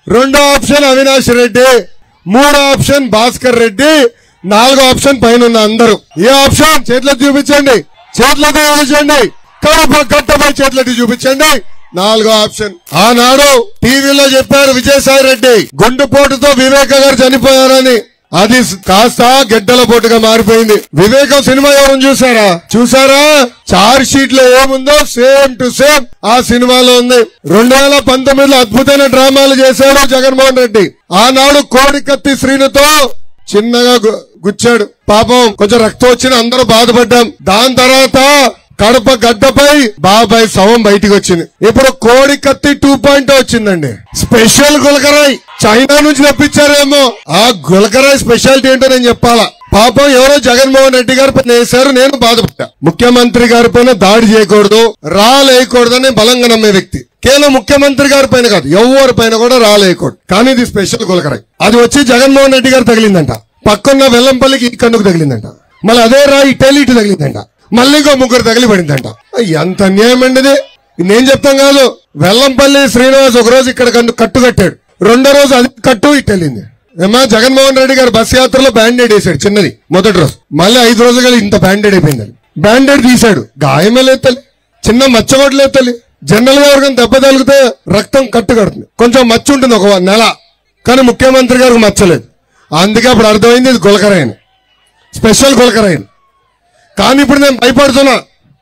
రెండో ఆప్షన్ అవినాష్ రెడ్డి మూడో ఆప్షన్ భాస్కర్ రెడ్డి నాలుగో ఆప్షన్ పైన ఉన్న అందరూ ఏ ఆప్షన్ చేతులకు చూపించండి చేతులకు చూపించండి కడప కట్టపై చేతులకి చూపించండి నాలుగో ఆప్షన్ ఆనాడు టీవీలో చెప్పారు విజయసాయి రెడ్డి గుండెపోటుతో వివేక గారు చనిపోయారని అది కాస్త గెడ్డల పోటుగా మారిపోయింది వివేకం సినిమా ఎవరు చూసారా చూసారా చార్ షీట్ లో ఏముందో సేమ్ టు సేమ్ ఆ సినిమాలో ఉంది రెండు వేల పంతొమ్మిదిలో అద్భుతమైన డ్రామాలు చేశాడు జగన్మోహన్ రెడ్డి ఆనాడు కోడికత్తి శ్రీనుతో చిన్నగా గు- గుచ్చాడు పాపం కొంచెం రక్తం వచ్చిన అందరూ బాధపడ్డాం దాని తర్వాత కడప గడ్డపై బాబాయ్ శవం బయటికి వచ్చింది ఇప్పుడు కోడి కత్తి టూ పాయింట్ వచ్చిందండి స్పెషల్ గులకరాయ్ చైనా నుంచి తెప్పించారేమో ఆ గులకరాయ్ స్పెషాలిటీ ఏంటో నేను చెప్పాలా పాపం ఎవరో జగన్మోహన్ రెడ్డి గారి పైన వేశారు నేను బాధపడ్డా ముఖ్యమంత్రి గారి పైన దాడి చేయకూడదు రాలేయకూడదని బలంగా నమ్మే వ్యక్తి కేవలం ముఖ్యమంత్రి గారి పైన కాదు ఎవరి పైన కూడా రాలేయకూడదు కానీ ఇది స్పెషల్ గులకరాయ్ అది వచ్చి జగన్మోహన్ రెడ్డి గారు తగిలిందంట పక్కన్న వెల్లంపల్లికి ఈ కన్నుకు తగిలిందంట మళ్ళీ అదే రాయి ఇటేలి ఇటు తగిలిందంట మళ్ళీ ఇంకో ముగ్గురు తగిలి పడిందంట ఎంత అన్యాయం అండి ఇది నేను చెప్తాం కాదు వెల్లంపల్లి శ్రీనివాస్ ఒక రోజు ఇక్కడ కన్ను కట్టు కట్టాడు రెండో రోజు అది కట్టు ఇటు వెళ్ళింది ఏమా జగన్మోహన్ రెడ్డి గారు బస్ యాత్రలో బ్యాండేడ్ వేసాడు చిన్నది మొదటి రోజు మళ్ళీ ఐదు రోజులు కలిసి ఇంత బ్యాండేడ్ అయిపోయింది అది బ్యాండేడ్ తీశాడు గాయమే లేదు తల్లి చిన్న మచ్చ కూడా లేదు తల్లి జనరల్ గా ఎవరికైనా దెబ్బ తగిలితే రక్తం కట్టు కడుతుంది కొంచెం మచ్చ ఉంటుంది ఒక నెల కానీ ముఖ్యమంత్రి గారికి మచ్చలేదు అందుకే అప్పుడు అర్థమైంది ఇది గులకరాయని స్పెషల్ గులకరాయని కానీ ఇప్పుడు నేను భయపడుతున్నా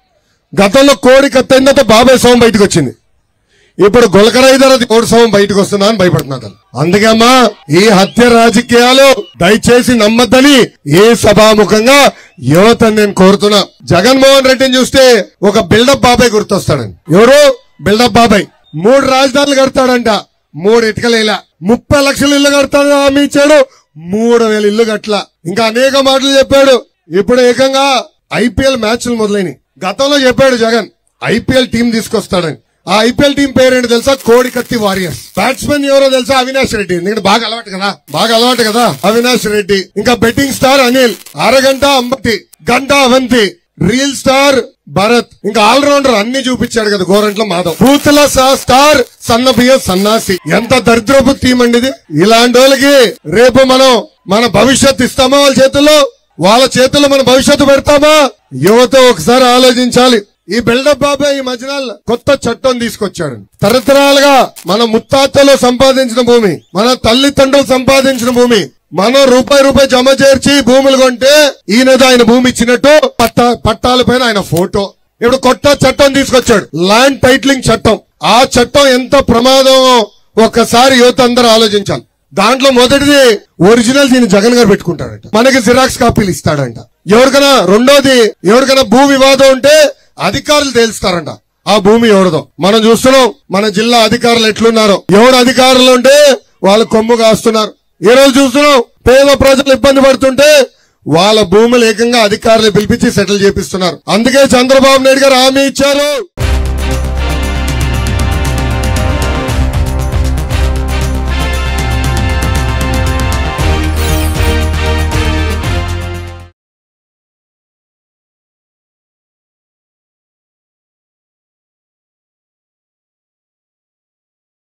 గతంలో కోడి కత్తైన తర్వాత బాబాయ్ శవం బయటకు వచ్చింది ఇప్పుడు గులకరాయి ధర కోడి శవం బయటకు వస్తుందా అని భయపడుతున్నాను అందుకే అమ్మా ఈ హత్య రాజకీయాలు దయచేసి నమ్మద్దని ఏ సభాముఖంగా యువతని నేను కోరుతున్నా జగన్మోహన్ రెడ్డిని చూస్తే ఒక బిల్డప్ బాబాయ్ గుర్తొస్తాడండి ఎవరు బిల్డప్ బాబాయ్ మూడు రాజధానులు కడతాడంట మూడు ఇటుకలేలా ముప్పై లక్షల ఇల్లు కడతాడు హామీ ఇచ్చాడు మూడు వేల ఇల్లు కట్ల ఇంకా అనేక మాటలు చెప్పాడు ఇప్పుడు ఏకంగా ఐపీఎల్ మ్యాచ్లు మొదలైనవి గతంలో చెప్పాడు జగన్ ఐపీఎల్ టీం తీసుకొస్తాడని ఆ ఐపీఎల్ టీం పేరేంటి తెలుసా కోడి కత్తి వారియర్స్ బ్యాట్స్మెన్ ఎవరో తెలుసా అవినాష్ రెడ్డి ఎందుకంటే బాగా అలవాటు కదా బాగా అలవాటు కదా అవినాష్ రెడ్డి ఇంకా బెట్టింగ్ స్టార్ అనిల్ అరగంట అంబటి గంట అవంతి రియల్ స్టార్ భరత్ ఇంకా ఆల్ రౌండర్ అన్ని చూపించాడు కదా గోరంట్ల మాధవ్ పూతుల సా- స్టార్ సన్నబియ్య సన్నాసి ఎంత దరిద్రపు టీం అండి ఇది ఇలాంటి వాళ్ళకి రేపు మనం మన భవిష్యత్ ఇస్తామా వాళ్ళ చేతుల్లో వాళ్ళ చేతుల్లో మన భవిష్యత్తు పెడతామా యువత ఒకసారి ఆలోచించాలి ఈ బిల్డప్ బాబాయ్ ఈ మధ్యన కొత్త చట్టం తీసుకొచ్చాడు తరతరాలుగా మన ముత్తాతలో సంపాదించిన భూమి మన తల్లిదండ్రులు సంపాదించిన భూమి మనం రూపాయి రూపాయి జమ చేర్చి భూములు కొంటే ఈయనది ఆయన భూమి ఇచ్చినట్టు పట్ట పట్టాల పైన ఆయన ఫోటో ఇప్పుడు కొత్త చట్టం తీసుకొచ్చాడు ల్యాండ్ టైటిలింగ్ చట్టం ఆ చట్టం ఎంత ప్రమాదం ఒక్కసారి యువత అందరూ ఆలోచించాలి దాంట్లో మొదటిది ఒరిజినల్ దీన్ని జగన్ గారు పెట్టుకుంటాడంట మనకి జిరాక్స్ కాపీలు ఇస్తాడంట ఎవరికైనా రెండోది ఎవరికైనా భూ వివాదం ఉంటే అధికారులు తేల్స్తారంట ఆ భూమి ఎవరిదో మనం చూస్తున్నాం మన జిల్లా అధికారులు ఎట్లున్నారో ఎవరు అధికారులు ఉంటే వాళ్ళు కొమ్ము కాస్తున్నారు ఈ రోజు చూస్తున్నాం పేద ప్రజలు ఇబ్బంది పడుతుంటే వాళ్ళ భూములు ఏకంగా అధికారులు పిలిపించి సెటిల్ చేపిస్తున్నారు అందుకే చంద్రబాబు నాయుడు గారు హామీ ఇచ్చారు